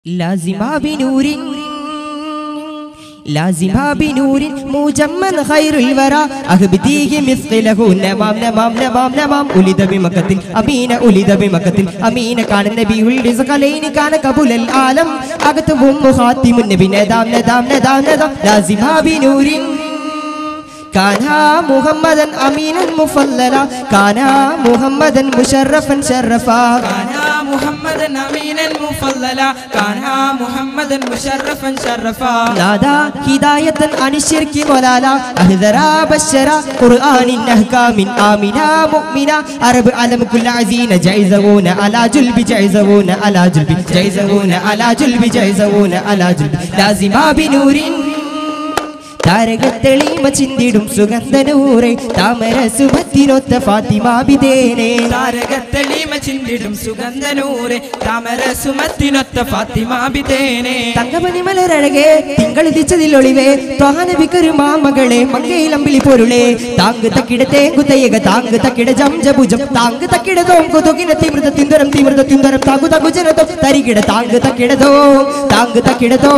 لازمها بنور لازمها بنور مجمن خير الورى أهبتيه مثله نمام نمام نمام نمام ولد بمكة أمين ولد بمكة أمين كان النبي الرزقلين كان قبل العالم أكتبهم خاتم النبي ندام ندام ندام ندام لازمها بنور كان محمدا أمينا مفضلا كان محمدا مشرفا شرفا كان محمدا امينا مفضلا كان محمدا مشرفا شرفا نادى هداية عن الشرك ولالا أهذرا بشرا قرآن أحكام آمنا مؤمنا عرب علم كل عزين جايزون على جلب جايزون على جلب جايزون على جلب جايزون على جلب لازما بنور താരകത്തെളിമ ചിന്തിടും സുഗന്ധനൂറെ താമര സുഭത്തിനൊത്ത ഫാത്തിമാബിദേനെ താരകത്തെളിമ ചിന്തിടും സുഗന്ധനൂരെ താമര സുമത്തിനൊത്ത ഫാത്തിമാബിതേനെ തങ്കമണി മലരഴകെ തിങ്കളുദിച്ചതിൽ ഒളിവേ ത്വാനബിക്കൊരു മാമകളെ മങ്കയിലമ്പിളി പൊരുളെ താങ്ക് തക്കിട തേങ്കുതയക താങ്ക് തക്കിട ജംജഭുജം താങ്ക് തക്കിട തോം കൊതുകിന തിമൃത തിന്ദരം തിമൃത തിന്ദരം താങ്കു തകു ജനതോ തരികിട താങ്ക് തക്കിടതോ താങ്ക് തക്കിടതോ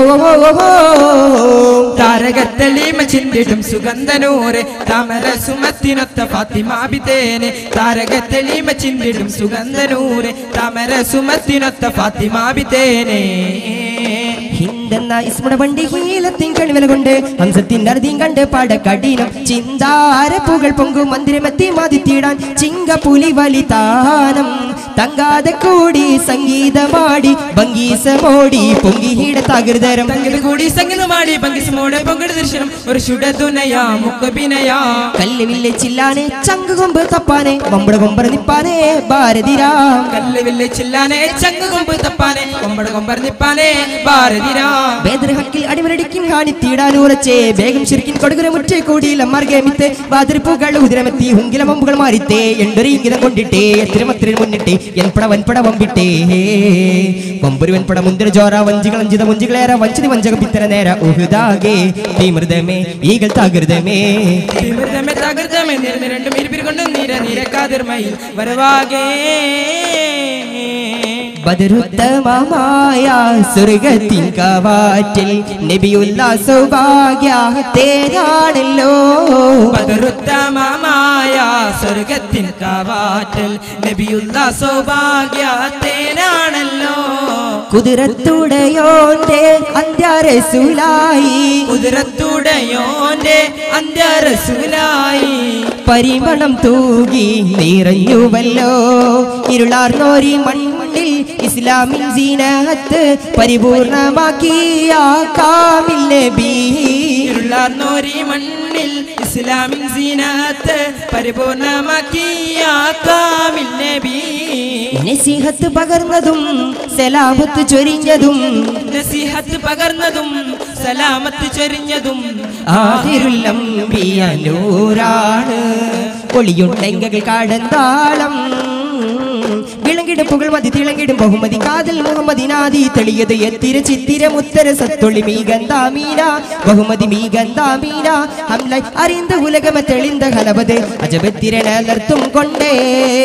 താരകത്തെളിമ ചിന്തിടും സുഗന്ധനൂരെ താമര സുമത്തിനൊത്ത ഫാത്തിമാബിതേനെ താരകത്തെളിമ ചിന്തിടും സുഗന്ധനൂരെ താമര സുമത്തിനൊത്ത ഫാത്തിമാബിതേനെ ഹിന്ദെന്ന ഇസ്മുട വണ്ടി ഹീലത്തിൻ കഴിവല കൊണ്ട് ഹംസത്തിൻ അർദ്യം കണ്ട് പാടക്കടീനം ചിന്താര പുകൾ പൊങ്കും മന്ദിരമെത്തി മതിത്തിടാൻ ചിങ്ക പുലി വലിതാനം തങ്കാതെ കൂടി സംഗീതമാടി ഭംഗീസമോടി പൊങ്കിഹിട തകൃതരം തങ്കിൽ കൂടി സംഗീതമാടി പങ്കിസമോടെ പങ്കിട് ദർശനം ഒരു ശുഡതുനയാ മുക്കബിനയാ കല്ല് വില്ല് ചില്ലാനെ ചങ്ക് കൊമ്പ് തപ്പാനെ വമ്പട കൊമ്പറ നിപ്പാനെ ഭാരതിരാം കല്ല് വില്ല് ചില്ലാനെ ചങ്ങ കൊമ്പ് തപ്പാനെ കൊമ്പട കൊമ്പർ നിപ്പാനെ ഭാരതിരാ വേദർഹക്കിൽ അടിമരടിക്കിൻ കാണിത്തീടാൻ ഉറച്ചേ വേഗം ശരിക്കും കൊടുകുര മുറ്റേ കൂടിയില്ല മർഗമിത്ത് വാതിരിപ്പുകൾ ഉദരമെത്തി ഹുങ്കില മമ്പുകൾ മാറിത്തേ എണ്ടൊരു ഇംഗിതം കൊണ്ടിട്ടേ എത്തിരമത്തിരി മുന്നിട്ടേ എൻപട വൻപട വമ്പിട്ടേ വമ്പൊരു വൻപട മുന്തിര ജോറ വഞ്ചികൾ അഞ്ചിത മുഞ്ചികളേറെ വഞ്ചിതി വഞ്ചക പിത്തര നേര ഉഹുദാകെ തീമൃതമേ ഈകൾ തകൃതമേ തിമിർതമേ തകർത്തമേ നിരന്ന് രണ്ടും ഇരുപിരി കൊണ്ട് നിര നിരക്കാതിർമയിൽ വരവാകേ ബദരുത്തമമായ സ്വർഗത്തിൻ കവാറ്റിൽ നബിയുള്ള സൗഭാഗ്യ തേരാണല്ലോ ബദറുത്തമമായ സ്വർഗത്തിൻ കാവാറ്റൽ നബിയുള്ള സൗഭാഗ്യത്തേനാണല്ലോ കുതിരത്തുടയോന്റെ അന്ത്യരസുലായി കുതിരത്തുടയോന്റെ അന്ത്യരസുലായി പരിമളം തൂകി നിറഞ്ഞുവല്ലോ ഇരുളാർന്നോരി മണ്ണിൽ ഇസ്ലാമിൻ സീനത്ത് പരിപൂർണമാക്കിയ കാമിൽ നബി ഇരുളാർന്നോരി മണ്ണിൽ ഇസ്ലാമിൻ സീനത്ത് പരിപൂർണമാക്കിയ കാമിൽ നബി നസിഹത്ത് പകർന്നതും സലാമത്ത് ചൊരിഞ്ഞതും നസിഹത്ത് പകർന്നതും സലാമത്ത് ചൊരിഞ്ഞതും ആതിരുല്ലംബിയനൂരാണ് ഒളിയുണ്ടെങ്കിൽ കാടന്താളം വിളങ്ങിടും പുകൾ മതി തിളങ്ങിടും ബഹുമതി കാതൽ മുഹമ്മദിനാദി തെളിയത് എത്തിര ചിത്തിര മുത്തര സത്തൊളി മീഗന്താമീന ബഹുമതി മീഗന്താമീന ഹംല അറിந்த ഉലകമ തെളിந்த ഹലവത് അജബത്തിരനലർത്തും കൊണ്ടേ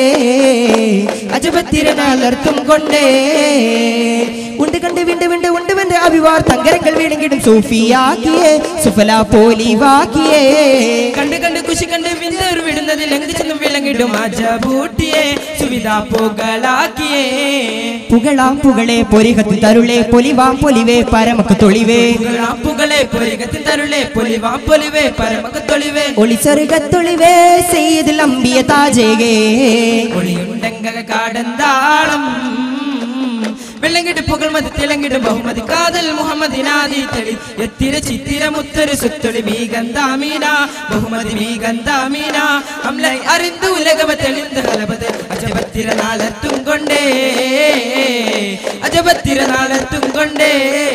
അജബത്തിരനലർത്തും കൊണ്ടേ ഉണ്ട് കണ്ട് വിണ്ട് വിണ്ട് ഉണ്ട് വെണ്ട് അഭിവാർ തങ്കരങ്ങൾ വീണെങ്കിലും സൂഫിയാക്കിയേ സുഫല പോലിവാക്കിയേ കണ്ട് കണ്ട് കുശി കണ്ട് വിന്തർ വിടുന്നതിൽ എങ്ക് ചെന്നും വിളങ്ങിടും അജബൂട്ടിയെ സുവിധ പുകളാക്കിയേ പുകളാം പുകളെ പൊരികത്ത് തരുളെ പൊലിവാം പൊലിവേ പരമക്ക് തൊളിവേ പുകളെ പൊലികത്തിൽ തരുളെ പൊലിവാ പൊലിവേ പരമകത്തൊളിവേ ഒളിച്ചെറുകത്തൊളിവേ ചെയ്തിൽ അമ്പിയ താജേകേ ഒളിയുണ്ടെങ്ക കാടന്താളം വെള്ളങ്കിട്ട് പുകൾ മതി തിളങ്ങിടും ബഹുമതി കാതൽ മുഹമ്മദിനാദി തെളി എത്തിര ചിത്തിര മുത്തൊരു സുത്തൊളി മീഗന്താമീന ബഹുമതി മീഗന്താമീന അമ്ലായി അറിന്തു ഉലകമ തെളിന്ത് ഹലപത് അജപത്തിര നാളത്തും കൊണ്ടേ അജപത്തിര നാളത്തും കൊണ്ടേ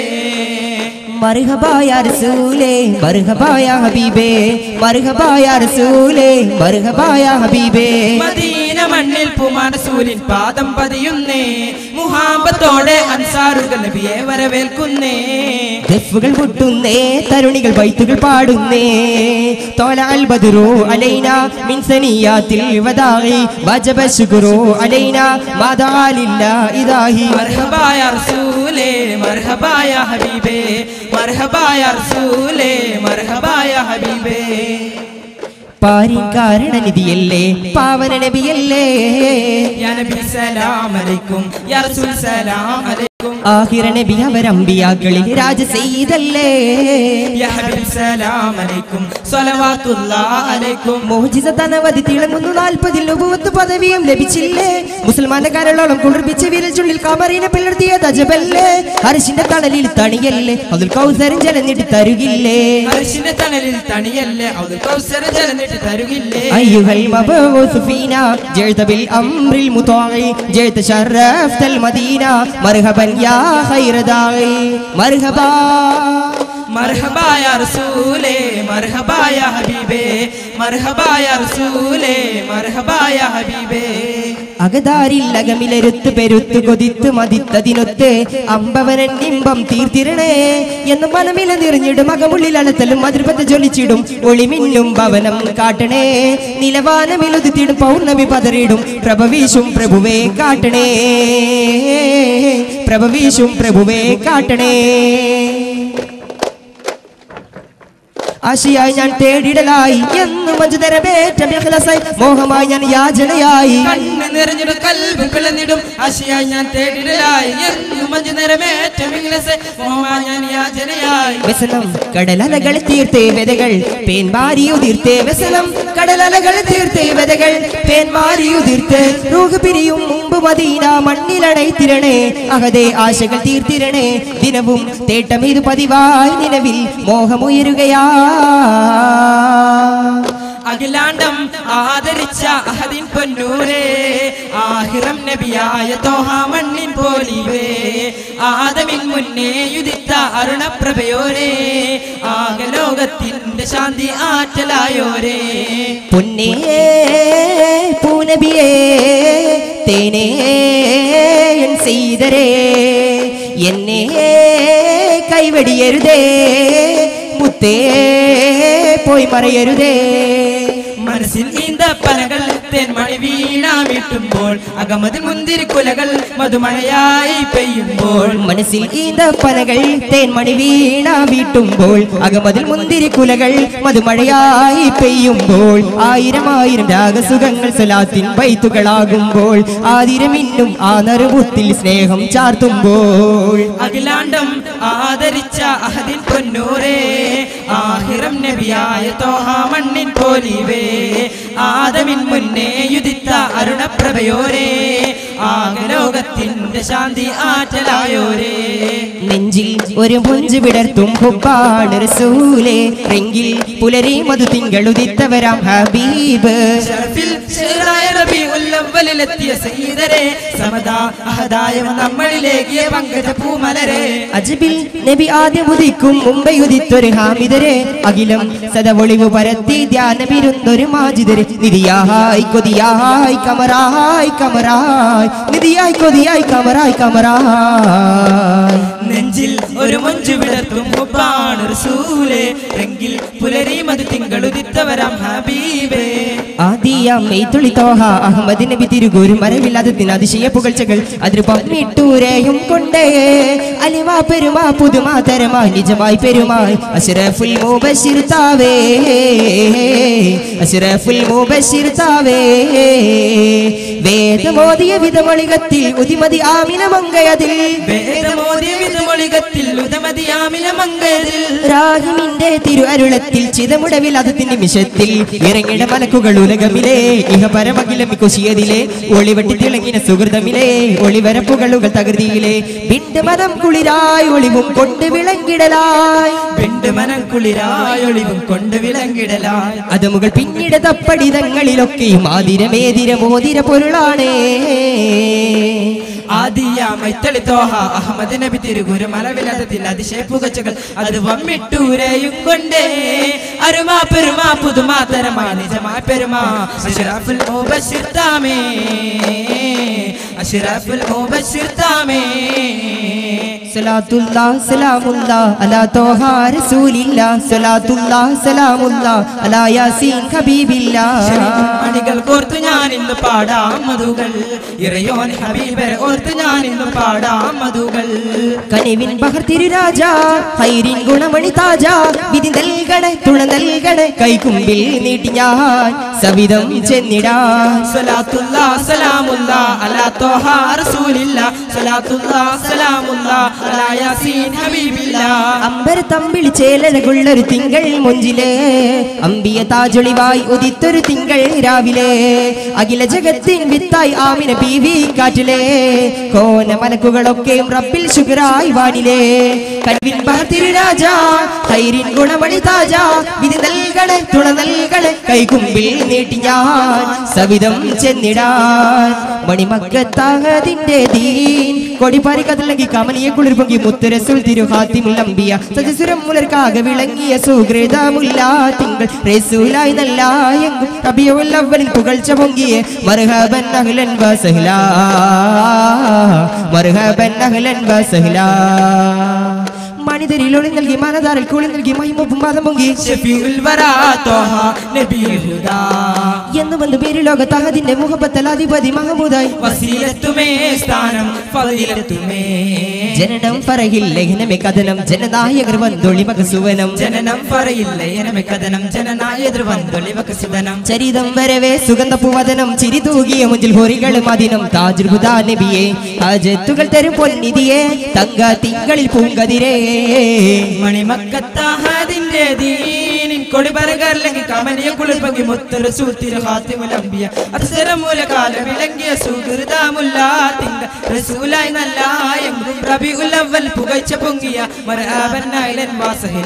മർഹബായ റസൂലേ മർഹബായ ഹബീബേ മർഹബായ റസൂലേ മർഹബായ ഹബീബേ മദീന മണ്ണിൽ പുമാനസൂലിൻ പാദം പതിയുന്നേ മുഹാബത്തോടെ അൻസാറുകൾ നബിയെ വരവേൽക്കുന്നേ ദഫുകൾ മുട്ടുന്നേ തരുണികൾ ബൈത്തുകൾ പാടുന്നേ തോലാൽ ബദുറു അലൈന മിൻ സനിയാത്തിൽ വദാഇ വജബ ശുക്രു അലൈന മദാലില്ല ഇദാഹി മർഹബായ റസൂലേ മർഹബായ ഹബീബേ മർഹബായ റസൂലേ മർഹബായ ഹബീബേ പാരിൻ കാരണനിധിയല്ലേ പാവന നബിയല്ലേ യാ നബി സലാം അലൈക്കും യാ റസൂൽ സലാം അലൈക്കും ആഹിറ നബി അവരമ്പിയാക്കളിൽ രാജ സെയ്തല്ലേ യാ ഹബീബ് സലാം അലൈക്കും സ്വലവാത്തുല്ലാഹ് അലൈക്കും മോചിത തനവധി തിളങ്ങുന്നു നാൽപ്പതിൽ ഉപവത്ത് പദവിയും ലഭിച്ചില്ലേ മുസൽമാന്റെ കരളോളം കുളിർപ്പിച്ച് വിരൽ ചുള്ളിൽ കമറിനെ പിളർത്തിയ തജബല്ലേ ഹരിശിന്റെ തണലിൽ തണിയല്ലേ അതിൽ കൗസരം ജലനിട്ട് തരുകില്ലേ അർശിന്റെ തണലിൽ തണിയല്ലേ അത് കൗസര ജലനിട്ട് തരുകില്ലേ أيها المبعوث فينا جئت بالأمر المطاع جئت شرفت المدينة مرحبا يا خير داعي مرحبا മർഹബായ റസൂലേ മർഹബായ ഹബീബേ മർഹബായ റസൂലേ മർഹബായ ഹബീബേ അകതാരിൽ അകമിലരുത്ത് പെരുത്ത് കൊതിത്ത് മതിത്തതിനൊത്ത് അമ്പവനൻ നിമ്പം തീർത്തിരണേ എന്ന് മനമില നിറഞ്ഞിടും അകമുള്ളിൽ അലത്തലും മധുരപത്ത് ജ്വലിച്ചിടും ഒളിമിന്നും ഭവനം കാട്ടണേ നിലവാനമിലുതിത്തിടും പൗർണമി പതറിടും പ്രഭവീശും പ്രഭുവേ കാട്ടണേ പ്രഭവീശും പ്രഭുവേ കാട്ടണേ ആശയായി ഞാൻ തേടിടലായി എന്നും അഞ്ചു തരമേറ്റം ഇഖ്ലാസായി മോഹമായി ഞാൻ യാചനയായി കണ്ണ് നിറഞ്ഞിടും കൽബ് പിളന്നിടും ആശയായി ഞാൻ തേടിടലായി എന്നും അഞ്ചു നേരമേറ്റം ഇംഗ്ലീഷ് മോഹമായി ഞാൻ യാചനയായി വ്യസനം കടലലകൾ തീർത്തേ വെതകൾ പേൻമാരിയുതിർത്തേ വ്യസനം കടലലകൾ തീർത്തേ വെതകൾ പേൻമാരിയുതിർത്ത് റൂഹ് പിരിയും മുമ്പ് മദീന മണ്ണിലടൈത്തിരണേ അഹദേ ആശകൾ തീർത്തിരണേ ദിനവും തേട്ടം ഇത് പതിവായി നിലവിൽ മോഹമുയരുകയാ അഖിലാണ്ടം ആദരിച്ച അഹദിൻ പൊന്നൂരേ ആഹിറം നബിയായ തോഹ മണ്ണിൻ പോലിവേ ആദമിൻ മുന്നേ യുദിത്ത അരുണപ്രഭയോരേ ആകലോകത്തിന്റെ ശാന്തി ആറ്റലായോരേ പൊന്നേ പൂനബിയേ തേനേ എൻ ചെയ്തരേ എന്നെ കൈവടിയരുതേ മുത്തേ പോയി മറയരുതേ മനസ്സിൽ ഈന്തപ്പനകൾ തേൻമണി വീണാമിട്ടുമ്പോൾ അകമതി മുന്തിരിക്കുലകൾ മധുമഴയായി പെയ്യുമ്പോൾ മനസ്സിൽ ഈന്തപ്പനകൾ തേൻമണി വീണ വീട്ടുമ്പോൾ അകമതിൽ മുന്തിരി കുലകൾ മധുമഴയായി പെയ്യുമ്പോൾ ആയിരം ആയിരം രാഗസുഖങ്ങൾ സലാത്തിൻ ബൈത്തുകളാകുമ്പോൾ ആതിരമിന്നും ആ നറുമുത്തിൽ സ്നേഹം ചാർത്തുമ്പോൾ അഖിലാണ്ടം ആദരിച്ച അഹദിൻ പൊന്നൂരേ ആഹിറം നബിയായ തോഹ മണ്ണിൻ പോലിവേ ആദമിൻ മുന്നേ യുദിത്ത അരുണപ്രഭയോരേ ആകലോകത്തിന്റെ ശാന്തി ആറ്റലായോരേ നെഞ്ചിൽ ഒരു മുഞ്ച് വിടർത്തും ഹുബാണ് റസൂലേ എങ്കിൽ പുലരി മധു തിങ്കളുദിത്തവരാം ഹബീബ് ഷർഫിൽ ഷെഹറായ റബീഉൽ അവ്വലിലെത്തിയ സയ്യിദരെ സമദാ അഹദായ നമ്മളിലേക്ക് പങ്കജ പൂമലരെ അജ്ബിൽ നബി ആദ്യം ഉദിക്കും മുമ്പേ ഉദിത്തൊരു ഹാമിദരെ അഖിലം സദവൊളിവ് പരത്തി ധ്യാനമിരുന്നൊരു മാജിദരെ നിധിയായി കൊതിയായി കമറായി കമറായി നിധിയായി കൊതിയായി കമറായി കമറായി നെഞ്ചിൽ ഒരു മഞ്ചു വിടർത്തും മുപ്പാണ് റസൂലേ എങ്കിൽ പുലരി മത് തിങ്കളുദിത്തവരാം ഹബീബേ ആദിയാം മെയ്തുളി തോഹ അഹമ്മദ് നബി തിരുകൂരും മരവില്ലാതത്തിന് അതിശയ പുകഴ്ചകൾ അതിന് പമ്മിട്ടൂരെയും കൊണ്ടേ അലിവാ പെരുമാ പുതുമാ തരമാ നിജമായി പെരുമായി അഷ്റഫുൽ മുബശിർ താവേ അഷ്റഫുൽ മുബശിർ താവേ വേദമോദിയ വിധമൊളികത്തിൽ ഉതിമതി ആമിന മങ്കയതിൽ വേദമോദിയ വിധമൊളികത്തിൽ ഉദമതിയാമില മങ്കതിൽ രാഹിമിന്റെ തിരു അരുളത്തിൽ ചിതമുടവിൽ അതിന്റെ നിമിഷത്തിൽ ഇറങ്ങിട മലക്കുകൾ ഉലകമിലെ ഇഹ പരമകിലം കൊശിയതിലെ ഒളിവെട്ടി തിളങ്ങിന സുഹൃതമിലെ ഒളിവരപ്പുകളുകൾ തകൃതിയിലെ ബിണ്ട് മതം കുളിരായി ഒളിവും കൊണ്ട് വിളങ്ങിടലായി പെണ്ട് മനം കുളിരായൊളിവും കൊണ്ട് വിളങ്ങിടലായി അതമുകൾ പിന്നീട് തപ്പടിതങ്ങളിലൊക്കെയും ആതിരമേതിര മോതിര പൊരുളാണേ ആദിയ മൈത്തളി തോഹ അഹമ്മദ് നബി തിരുഗുരു മലവിലതത്തിൽ അതിശയ പുകച്ചകൾ അത് വമ്മിട്ടൂരെയും കൊണ്ടേ അരുമാ പെരുമാ പുതുമാ തരമാ നിജമാ പെരുമാ അഷ്റഫുൽ മുബശ്ശിർ താമേ അഷ്റഫുൽ മുബശ്ശിർ താമേ സലാത്തുല്ലാ സലാമുല്ലാ അലാ തോഹ റസൂലില്ലാ സലാത്തുല്ലാ സലാമുല്ലാ അലാ യാസീൻ ഹബീബില്ലാ മണികൾ കോർത്തു ഞാൻ ഇന്ന് പാടാം മധുകൾ ഇറയോൻ ഹബീബരെ ഓർത്ത് ഞാൻ ഇന്ന് പാടാം മധുകൾ കനിവിൻ ബഹർ തിരുരാജ ഹൈരിൻ ഗുണമണി താജ വിധി നൽകണേ തുണ നൽകണേ കൈക്കുമ്പിൽ നീട്ടി ഞാൻ സവിധം ചെന്നിടാ സലാത്തുല്ല സലാമുല്ല അലാ തോഹ റസൂലില്ല സലാത്തുല്ല സലാമുല്ല അലാ യാസീൻ ഹബീബില്ല അമ്പര തമ്പിളി ചേലഴകുള്ളൊരു തിങ്കൾ മുഞ്ചിലെ അമ്പിയ താജൊളിവായി ഉദിത്തൊരു തിങ്കൾ രാവിലെ അഖില ജഗത്തിൻ വിത്തായി ആമിന ബീവി കാറ്റിലെ കോന മലക്കുകളൊക്കെയും റബ്ബിൽ ശുഗറായി വാനിലെ കൽവിൻ ബഹത്തിരുരാജ ഹൈരിൻ ഗുണമണി താജ വിധി നൽകണേ തുണ നൽകണേ കൈകുമ്പിൽ നീട്ടി ഞാൻ സവിധം ചെന്നിടാൻ മണിമക്കത്താകതിന്റെ ദീൻ കൊടിപ്പാരി കതിലങ്കി കമലിയെ കുളിർ പൊങ്കി മുത്തരസുൽ തിരുഹാത്തിമുൽ അമ്പിയ സജസുരം മുലർക്കാകെ വിളങ്ങിയ സുഹൃതമുല്ല തിങ്കൾ റസൂലായി നല്ല എങ്കും റബിയുൽ അവലിൽ പുകഴ്ച പൊങ്കിയ മർഹബൻ അഹ്ലൻ വസഹ്ലാ മർഹബൻ അഹ്ലൻ വസഹ്ലാ മണിതരിൽ ഒളി നൽകി മനതാറിൽ കുളി നൽകി മഹിമൊപ്പം പാദം പൊങ്കി ഷഫീഉൽ വറാ തോഹ നബിയുൽ ഹുദാ എന്ന് വന്ന് പേര് ലോകത്തഹദിന്റെ മുഖപ്പത്തൽ അധിപതി മഹമൂദായി വസീലത്തുമേ സ്ഥാനം ഫളിലത്തുമേ ജനനം പറയിൽ ലഗ്നമേ കഥനം ജനനായകർ വന്നൊളി മകസുവനം ജനനം പറയില്ല എനമെ കഥനം ജനനായതൃ വന്തൊളിവക സുതനം ചരിതം വരവേ സുഗന്ധ പൂവദനം ചിരി തൂകിയ മുഞ്ചിൽ ഹോറികൾ മദിനം താജുൽ ഹുദാ നബിയെ ഹജത്തുകൾ തരും പൊന്നിതിയെ തങ്ക തിങ്കളിൽ പൂങ്കതിരേ മണിമക്കത്താഹതിന്റെ ദീനിൻ കൊടിപരകല്ലെങ്കിൽ കമനിയ കുളിർപ്പങ്കി മുത്തര സൂത്തിര ഹാത്തിമുലമ്പിയ അക്ഷരമൂല കാല വിളങ്ങിയ സുഹൃതാമുല്ല തിങ്ക റസൂലായി നല്ല എങ്കും റബി ഉല്ലവൽ പുകഴ്ച പൊങ്ങിയ മരഹാബൻ അഹിലൻ വാസഹില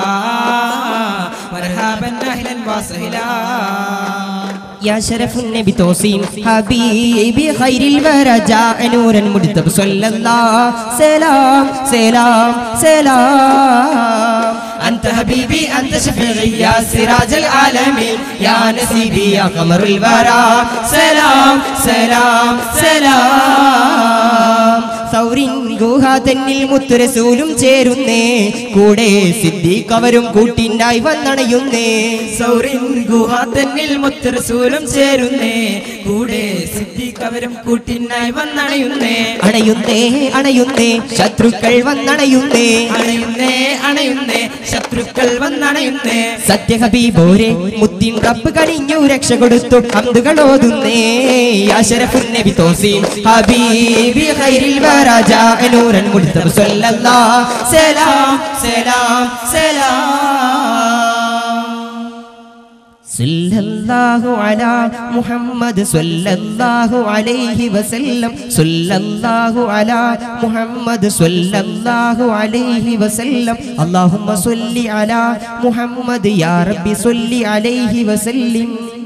മരഹാബൻ അഹിലൻ വാസഹില يا شرف النبي توصيم حبيبي خير الورى جاء نورا مجتب صلى الله سلام سلام سلام أنت حبيبي أنت شفيعي يا سراج العالمين يا نسيبي يا قمر الورى سلام سلام سلام സൗറിൻ ഗുഹ തന്നിൽ മുത്തുരസൂലും ചേരുന്നേ കൂടെ സിദ്ദീഖവരും കൂട്ടിനായി വന്നണയുന്നേ സൗറിൻ ഗുഹ തന്നിൽ മുത്തറസൂലും ചേരുന്നേ കൂടെ സിദ്ധിക്കവരും കൂട്ടിനായി വന്നണയുന്നേ അണയുന്നേ അണയുന്നേ ശത്രുക്കൾ വന്നണയുന്നേ അണയുന്നേ അണയുന്നേ ശത്രുക്കൾ വന്നണയുന്നേ സത്യഹബീബോരെ മുത്തിൻ റബ്ബ് കണിഞ്ഞു രക്ഷ കൊടുത്തു അന്തുകൾ ഓതുന്നേ അശരഫുൻ നബി തോസീം ഹബീബി ഖൈരിൽ വരാജ നൂറൻ മുൽത്തബ് സല്ലല്ലാഹ് സലാം സലാം സലാം സല്ലല്ലാഹു അലാ മുഹമ്മദ് സല്ലല്ലാഹു അലൈഹി വസല്ലം സല്ലല്ലാഹു അലാ മുഹമ്മദ് സല്ലല്ലാഹു അലൈഹി വസല്ലം അല്ലാഹുമ്മ സല്ലി അലാ മുഹമ്മദ് യാ റബ്ബി സല്ലി അലൈഹി വസല്ലിം